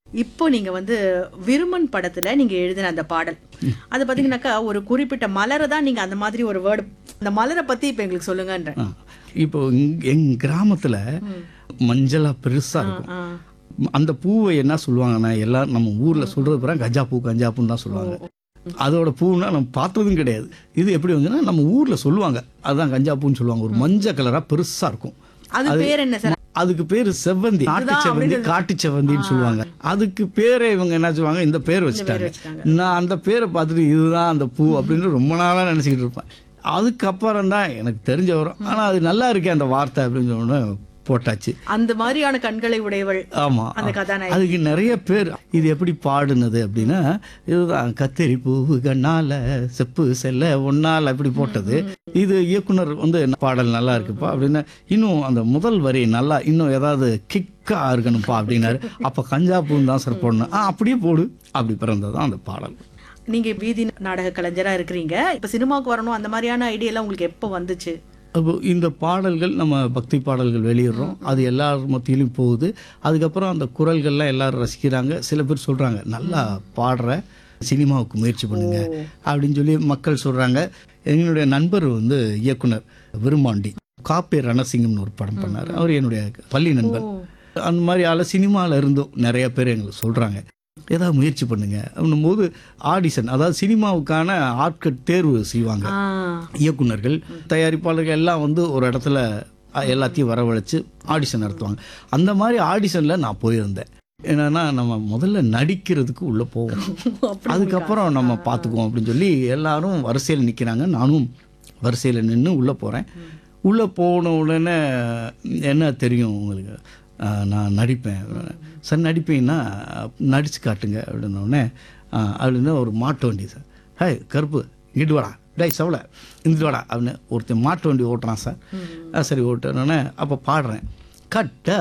இப்போ நீங்க வந்து விருமன் படத்துல நீங்க எழுதின அந்த பாடல் அது பாத்தீங்கன்னாக்கா ஒரு குறிப்பிட்ட மலரை தான் நீங்க அந்த மாதிரி ஒரு வேர்டு அந்த மலரை பத்தி இப்ப எங்களுக்கு சொல்லுங்கன்ற ஆ. இப்போ இங்க- எங் கிராமத்துல மஞ்சளா பெருசா இருக்கும் ஆ. அந்த பூவை என்ன சொல்லுவாங்கன்னா எல்லாம் நம்ம ஊர்ல சொல்றது பிறகு கஞ்சா பூ கஞ்சா பூன்னு தான் சொல்லுவாங்க அதோட பூன்னா நம்ம பார்த்ததும் கிடையாது இது எப்படி வந்துன்னா நம்ம ஊர்ல சொல்லுவாங்க அதுதான் கஞ்சா பூன்னு சொல்லுவாங்க ஒரு மஞ்சள் கலரா பெருசா இருக்கும் அது பேர் என்ன சார் அதுக்கு பேரு செவ்வந்தி நாட்டு செவ்வந்தி காட்டு செவ்வந்தின்னு சொல்லுவாங்க அதுக்கு பேரை இவங்க என்ன சொல்லுவாங்க இந்த பேர் வச்சுட்டாங்க வச்சுட்டாங்க. நான் அந்த பேரை பார்த்துட்டு இதுதான் அந்த பூ அப்படின்னு ரொம்ப நாளா நினைச்சுக்கிட்டு இருப்பேன் அதுக்கப்புறம் தான் எனக்கு தெரிஞ்ச வரும் ஆனா அது நல்லா இருக்கே அந்த வார்த்தை அப்படின்னு சொன்னோன்னே போட்டாச்சு அந்த மாதிரியான கண்களை உடையவள் ஆமா அந்த கதாநாயகி அதுக்கு நிறைய பேர் இது எப்படி பாடுனது அப்படின்னா இதுதான் கத்தரி பூவு கண்ணால செப்பு செல்ல ஒன்னால இப்படி போட்டது இது இயக்குனர் வந்து பாடல் நல்லா இருக்குப்பா அப்படின்னு இன்னும் அந்த முதல் வரி நல்லா இன்னும் ஏதாவது கிக்கா இருக்கணும்ப்பா அப்படின்னாரு அப்ப கஞ்சா பூன்னு தான் சார் போடணும் ஆ அப்படியே போடு அப்படி பிறந்ததுதான் அந்த பாடல் நீங்க வீதி நாடக கலைஞரா இருக்கிறீங்க இப்ப சினிமாவுக்கு வரணும் அந்த மாதிரியான ஐடியா எல்லாம் உங்களுக்கு எப்போ வந்துச்சு அப்போ இந்த பாடல்கள் நம்ம பக்தி பாடல்கள் வெளியிடுறோம் அது எல்லார் மத்தியிலும் போகுது அதுக்கப்புறம் அந்த குரல்கள்லாம் எல்லாரும் ரசிக்கிறாங்க சில பேர் சொல்றாங்க நல்லா பாடுற சினிமாவுக்கு முயற்சி பண்ணுங்க அப்படின்னு சொல்லி மக்கள் சொல்றாங்க என்னுடைய நண்பர் வந்து இயக்குனர் விருமாண்டி காப்பே ரணசிங்கம்னு ஒரு படம் பண்ணார் அவர் என்னுடைய பள்ளி நண்பர் அந்த மாதிரி ஆள சினிமாவில் இருந்தும் நிறைய பேர் எங்களுக்கு சொல்றாங்க ஏதாவது முயற்சி பண்ணுங்க அப்படின்னும் போது ஆடிஷன் அதாவது சினிமாவுக்கான ஆட்கள் தேர்வு செய்வாங்க ஆ, இயக்குனர்கள் தயாரிப்பாளர்கள் எல்லாம் வந்து ஒரு இடத்துல அ, எல்லாத்தையும் வரவழைச்சு ஆடிஷன் நடத்துவாங்க அந்த மாதிரி ஆடிஷனில் நான் போயிருந்தேன் என்னன்னா நம்ம முதல்ல நடிக்கிறதுக்கு உள்ளே போவோம் அப்படி அதுக்கப்புறம் நம்ம பார்த்துக்குவோம் அப்படின்னு சொல்லி எல்லாரும் வரிசையில் நிற்கிறாங்க நானும் வரிசையில் நின்று உள்ளே போகிறேன் உள்ளே போன உடனே என்ன தெரியும் உங்களுக்கு ஆஹ், நான் நடிப்பேன் சார் நடிப்பீங்கன்னா நடிச்சு காட்டுங்க அப்படின்ன உடனே ஆஹ், அப்படின்னு ஒரு மாட்டு வண்டி சார் ஹே கருப்பு இங்கிட்டு வாடா டேய் சவலை இங்கிட்டு வாடா அப்படின்னு ஒருத்தன் மாட்டு வண்டி ஓட்டுறான் சார் ஆ, சரி ஓட்டுனோடனே அப்போ பாடுறேன் கட்ட